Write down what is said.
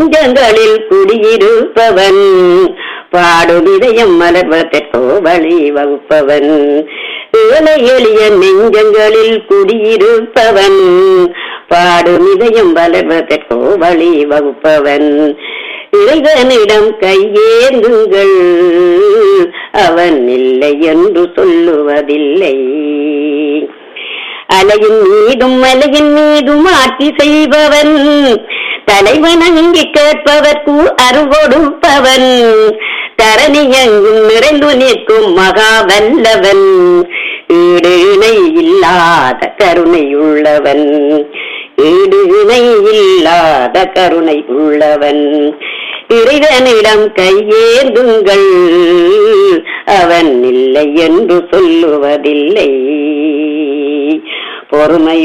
நெஞ்சங்களில் குடியிருப்பவன் பாடும் இதயம் மலர்வதற்கோ வழி வகுப்பவன் ஏழை எளிய நெஞ்சங்களில் குடியிருப்பவன் பாடும் இதயம் வளர்வதற்கோ வழி வகுப்பவன் இறைவனிடம் கையேந்துங்கள் அவன் இல்லை என்று சொல்லுவதில்லை அலையின் மீதும் மலையின் மீதும் ஆட்சி செய்பவன் தலைவணங்கி கேட்பவர்க்கு அருகொடுப்பவன் தரணி எங்கும் நிறைந்து நிற்கும் மகா வல்லவன் ஈடு இணை இல்லாத கருணை உள்ளவன் ஈடு இணை இல்லாத கருணை உள்ளவன் இறைவனிடம் கையேந்துங்கள் அவன் இல்லை என்று சொல்லுவதில்லை பொறுமை